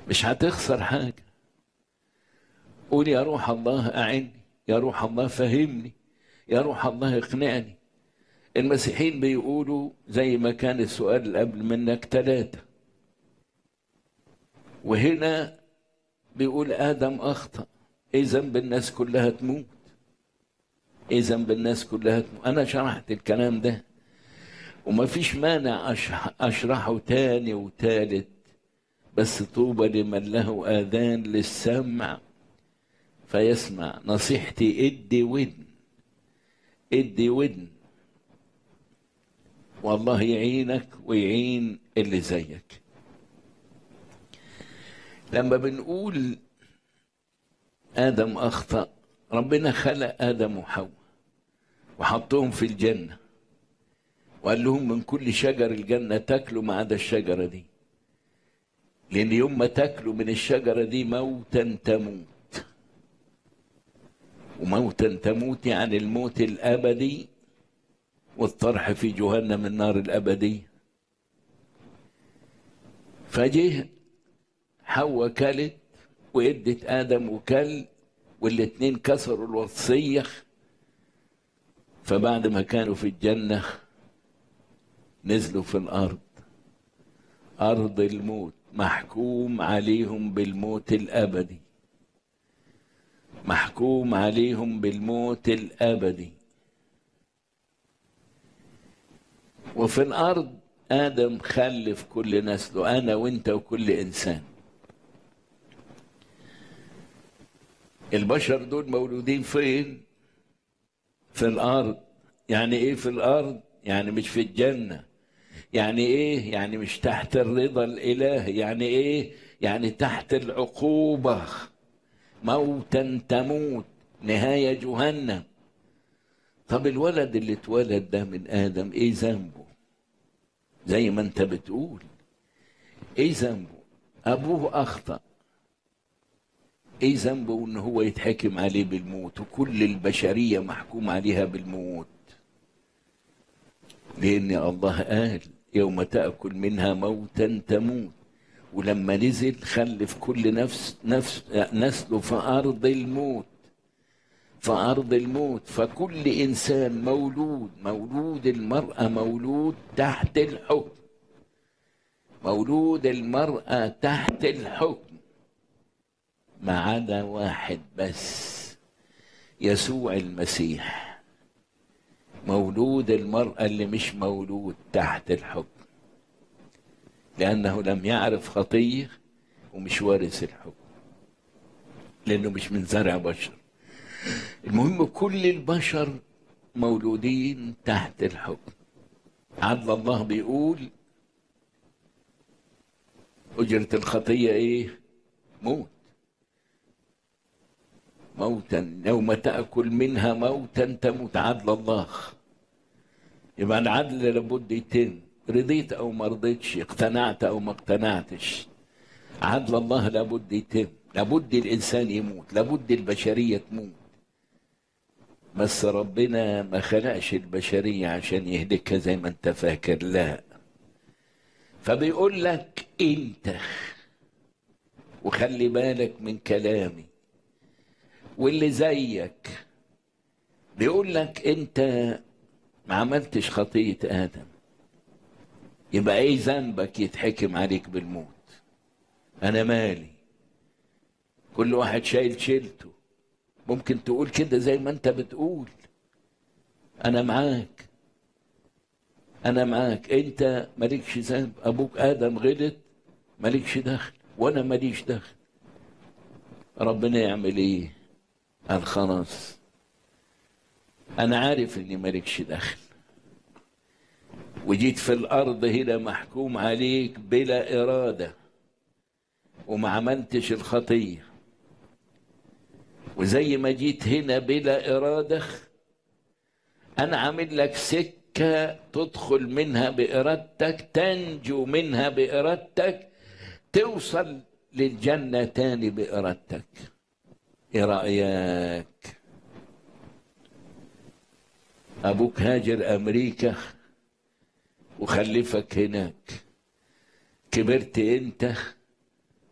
مش هتخسر حاجة قول يا روح الله أعني يا روح الله فهمني يا روح الله اقنعني المسيحيين بيقولوا زي ما كان السؤال اللي قبل منك ثلاثة وهنا بيقول آدم أخطأ إيه ذنب الناس كلها تموت إيه ذنب الناس كلها تموت أنا شرحت الكلام ده وما فيش مانع أشرح أشرحه تاني وتالت بس طوبى لمن له آذان للسمع فيسمع نصيحتي ادي ودن ادي ودن والله يعينك ويعين اللي زيك لما بنقول آدم أخطأ ربنا خلق آدم وحواء وحطهم في الجنة وقال لهم من كل شجر الجنة تاكلوا ما عدا الشجرة دي لأن يوم ما تاكلوا من الشجرة دي موتا تموت وموتا تموت يعني الموت الأبدي والطرح في جهنم النار الأبدية فجه حواء كلت وادت آدم وكل والاتنين كسروا الوصية فبعد ما كانوا في الجنة نزلوا في الأرض أرض الموت محكوم عليهم بالموت الأبدي محكوم عليهم بالموت الأبدي وفي الأرض آدم خلف كل نسله أنا وأنت وكل إنسان البشر دول مولودين فين؟ في الأرض يعني إيه في الأرض؟ يعني مش في الجنة يعني إيه؟ يعني مش تحت الرضا الإلهي يعني إيه؟ يعني تحت العقوبة موتا تموت نهاية جهنم طب الولد اللي اتولد ده من آدم إيه ذنبه؟ زي ما أنت بتقول إيه ذنبه؟ أبوه أخطأ ايه ذنبه ان هو يتحكم عليه بالموت وكل البشريه محكوم عليها بالموت لان الله قال يوم تاكل منها موتا تموت ولما نزل خلف كل نفس نفس نسله في ارض الموت في ارض الموت فكل انسان مولود مولود المراه مولود تحت الحكم مولود المراه تحت الحكم ما عدا واحد بس يسوع المسيح مولود المرأة اللي مش مولود تحت الحكم لأنه لم يعرف خطية ومش وارث الحكم لأنه مش من زرع بشر المهم كل البشر مولودين تحت الحكم عدل الله بيقول أجرة الخطية إيه؟ موت موتا يوم تأكل منها موتا تموت عدل الله يبقى العدل لابد يتم رضيت أو ما رضيتش اقتنعت أو ما اقتنعتش عدل الله لابد يتم لابد الإنسان يموت لابد البشرية تموت بس ربنا ما خلقش البشرية عشان يهلكها زي ما انت فاكر لا فبيقول لك انت وخلي بالك من كلامي واللي زيك بيقول لك انت ما عملتش خطية آدم يبقى ايه ذنبك يتحكم عليك بالموت انا مالي كل واحد شايل شيلته ممكن تقول كده زي ما انت بتقول انا معاك انا معاك انت مالكش ذنب ابوك ادم غلط مالكش دخل وانا ماليش دخل ربنا يعمل ايه قال خلاص انا عارف اني مالكش دخل وجيت في الارض هنا محكوم عليك بلا اراده وما عملتش الخطيه وزي ما جيت هنا بلا اراده انا عامل لك سكه تدخل منها بارادتك تنجو منها بارادتك توصل للجنه تاني بارادتك ايه رايك ابوك هاجر امريكا وخلفك هناك كبرت انت